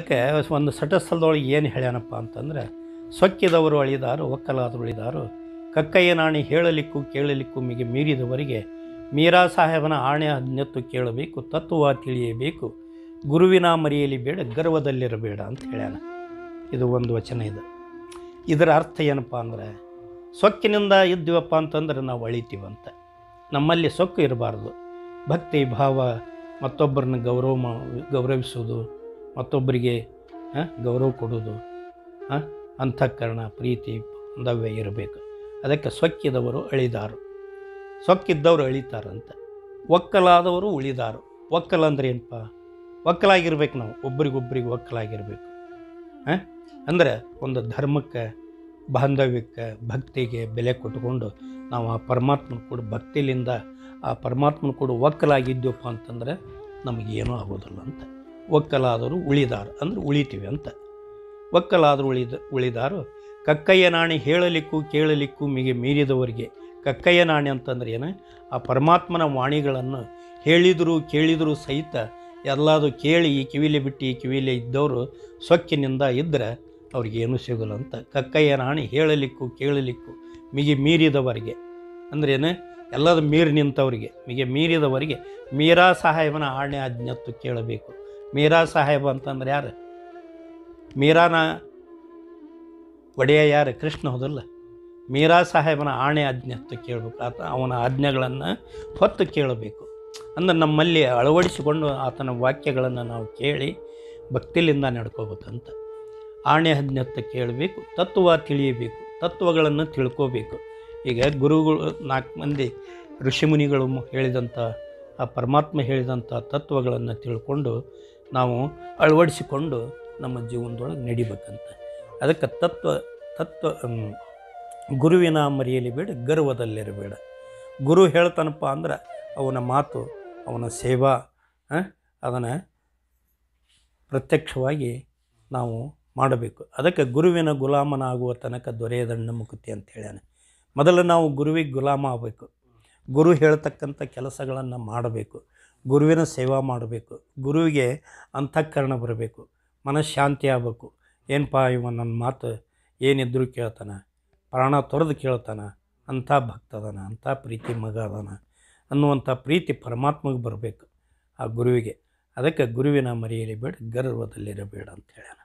ಅದಕ್ಕೆ ಒಂದು ಸಟಸ್ಥಲದೊಳಗೆ ಏನು ಹೇಳ್ಯಾನಪ್ಪ ಅಂತಂದ್ರೆ ಸೊಕ್ಕಿದವರು ಅಳಿದಾರು ಒಕ್ಕಲಾದರು ಉಳಿದಾರು ಕಕ್ಕಯ್ಯ ನಾಣಿ ಹೇಳಲಿಕ್ಕೂ ಕೇಳಲಿಕ್ಕೂ ಮಿಗೆ ಮೀರಿದವರಿಗೆ ಮೀರಾ ಸಾಹೇಬನ ಆಣೆ ಹದಿನೆತ್ತು ಕೇಳಬೇಕು ತತ್ವ ತಿಳಿಯಬೇಕು ಗುರುವಿನ ಮರೆಯಲಿ ಬೇಡ ಗರ್ವದಲ್ಲಿರಬೇಡ ಅಂತ ಹೇಳ್ಯಾನ ಇದು ಒಂದು ವಚನ ಇದೆ ಇದರ ಅರ್ಥ ಏನಪ್ಪ ಅಂದರೆ ಸೊಕ್ಕಿನಿಂದ ಇದ್ದೀವಪ್ಪ ಅಂತಂದ್ರೆ ನಾವು ಅಳಿತೀವಂತ ನಮ್ಮಲ್ಲಿ ಸೊಕ್ಕು ಇರಬಾರ್ದು ಭಕ್ತಿ ಭಾವ ಮತ್ತೊಬ್ಬರನ್ನ ಗೌರವ ಮಾ ಗೌರವಿಸೋದು ಮತ್ತೊಬ್ಬರಿಗೆ ಆ, ಗೌರವ ಕೊಡೋದು ಆ, ಅಂತಃಕರಣ ಪ್ರೀತಿ ಬಾಂಧವ್ಯ ಇರಬೇಕು ಅದಕ್ಕೆ ಸೊಕ್ಕಿದವರು ಅಳಿದಾರು ಸೊಕ್ಕಿದ್ದವರು ಅಳಿತಾರಂತ ಒಕ್ಕಲಾದವರು ಉಳಿದಾರು ಒಕ್ಕಲ ಅಂದ್ರೆ ಏನಪ್ಪ ಒಕ್ಕಲಾಗಿರ್ಬೇಕು ನಾವು ಒಬ್ರಿಗೊಬ್ರಿಗೆ ಒಕ್ಕಲಾಗಿರ್ಬೇಕು ಹಾಂ ಅಂದರೆ ಒಂದು ಧರ್ಮಕ್ಕೆ ಬಾಂಧವ್ಯಕ್ಕೆ ಭಕ್ತಿಗೆ ಬೆಲೆ ಕೊಟ್ಟುಕೊಂಡು ನಾವು ಆ ಪರಮಾತ್ಮನ ಕೂಡ ಭಕ್ತಿಲಿಂದ ಆ ಪರಮಾತ್ಮನ ಕೂಡ ಒಕ್ಕಲಾಗಿದ್ದೀವಪ್ಪ ಅಂತಂದರೆ ನಮಗೇನೂ ಆಗೋದಿಲ್ಲ ಅಂತ ಒಕ್ಕಲಾದರು ಉಳಿದಾರು ಅಂದ್ರೆ ಉಳಿತೀವಿ ಅಂತ ಒಕ್ಕಲಾದರು ಉಳಿದ ಉಳಿದಾರು ಕಕ್ಕಯ್ಯ ನಾಣಿ ಹೇಳಲಿಕ್ಕೂ ಕೇಳಲಿಕ್ಕೂ ಮಿಗೆ ಮೀರಿದವರಿಗೆ ಕಕ್ಕಯ್ಯ ನಾಣಿ ಅಂತಂದ್ರೆ ಏನು ಆ ಪರಮಾತ್ಮನ ವಾಣಿಗಳನ್ನು ಹೇಳಿದರೂ ಕೇಳಿದರೂ ಸಹಿತ ಎಲ್ಲದು ಕೇಳಿ ಈ ಕಿವಿಲೆ ಬಿಟ್ಟು ಈ ಕಿವಿಲೆ ಇದ್ದವರು ಸೊಕ್ಕಿನಿಂದ ಇದ್ದರೆ ಅವ್ರಿಗೇನು ಸಿಗಲ್ಲ ಅಂತ ಕಕ್ಕಯ್ಯ ನಾಣಿ ಹೇಳಲಿಕ್ಕೂ ಕೇಳಲಿಕ್ಕೂ ಮಿಗೆ ಮೀರಿದವರಿಗೆ ಅಂದ್ರೇನು ಎಲ್ಲದ ಮೀರಿ ನಿಂತವರಿಗೆ ಮಿಗೆ ಮೀರಿದವರಿಗೆ ಮೀರಾ ಸಾಹೇಬನ ಆಣೆ ಆಜ್ಞತ್ತು ಕೇಳಬೇಕು ಮೀರಾ ಸಾಹೇಬ ಅಂತಂದ್ರೆ ಯಾರು ಮೀರಾನ ಒಡೆಯ ಯಾರು ಕೃಷ್ಣ ಹೌದಲ್ಲ ಮೀರಾ ಸಾಹೇಬನ ಆಣೆ ಆಜ್ಞತ್ತು ಕೇಳಬೇಕು ಆತ ಅವನ ಆಜ್ಞೆಗಳನ್ನು ಹೊತ್ತು ಕೇಳಬೇಕು ಅಂದ್ರೆ ನಮ್ಮಲ್ಲಿ ಅಳವಡಿಸಿಕೊಂಡು ಆತನ ವಾಕ್ಯಗಳನ್ನು ನಾವು ಕೇಳಿ ಭಕ್ತಿಲಿಂದ ನಡ್ಕೋಬೇಕಂತ ಆಣೆ ಆಜ್ಞತ್ತು ಕೇಳಬೇಕು ತತ್ವ ತಿಳಿಯಬೇಕು ತತ್ವಗಳನ್ನು ತಿಳ್ಕೋಬೇಕು ಈಗ ಗುರುಗಳು ನಾಲ್ಕು ಮಂದಿ ಋಷಿಮುನಿಗಳು ಮ- ಹೇಳಿದಂಥ ಆ ಪರಮಾತ್ಮ ಹೇಳಿದಂಥ ತತ್ವಗಳನ್ನು ತಿಳ್ಕೊಂಡು ನಾವು ಅಳವಡಿಸಿಕೊಂಡು ನಮ್ಮ ಜೀವನದೊಳಗೆ ನಡಿಬೇಕಂತ ಅದಕ್ಕೆ ತತ್ವ ತತ್ವ ಹ್ಮ್, ಗುರುವಿನ ಮರೆಯಲಿ ಬೇಡ ಗರ್ವದಲ್ಲಿರಬೇಡ ಗುರು ಹೇಳ್ತಾನಪ್ಪ ಅಂದ್ರೆ ಅವನ ಮಾತು ಅವನ ಸೇವಾ ಅದನ್ನು ಪ್ರತ್ಯಕ್ಷವಾಗಿ ನಾವು ಮಾಡಬೇಕು ಅದಕ್ಕೆ ಗುರುವಿನ ಗುಲಾಮನಾಗುವ ತನಕ ದೊರೆಯದಣ್ಣ ಮುಕುತಿ ಅಂತ ಹೇಳ್ಯಾನೆ ಮೊದಲು ನಾವು ಗುರುವಿಗೆ ಗುಲಾಮ ಆಗಬೇಕು ಗುರು ಹೇಳ್ತಕ್ಕಂಥ ಕೆಲಸಗಳನ್ನು ಮಾಡಬೇಕು ಗುರುವಿನ ಸೇವಾ ಮಾಡಬೇಕು ಗುರುವಿಗೆ ಅಂತಃಕರಣ ಬರಬೇಕು ಮನಃಶಾಂತಿ ಆಗಬೇಕು ಏನಪ್ಪ ಇವ ನನ್ನ ಮಾತು ಏನಿದ್ರು ಕೇಳ್ತಾನ ಪ್ರಾಣ ತೊರೆದು ಕೇಳ್ತಾನ ಅಂಥ ಭಕ್ತ ಅದಾನ ಅಂಥ ಪ್ರೀತಿ ಮಗ ಅದಾನ ಅನ್ನುವಂಥ ಪ್ರೀತಿ ಪರಮಾತ್ಮಗೆ ಬರಬೇಕು ಆ ಗುರುವಿಗೆ ಅದಕ್ಕೆ ಗುರುವಿನ ಮರೆಯಲಿ ಬೇಡ ಗರ್ವದಲ್ಲಿರಬೇಡ ಅಂತ ಹೇಳ್ಯಾನ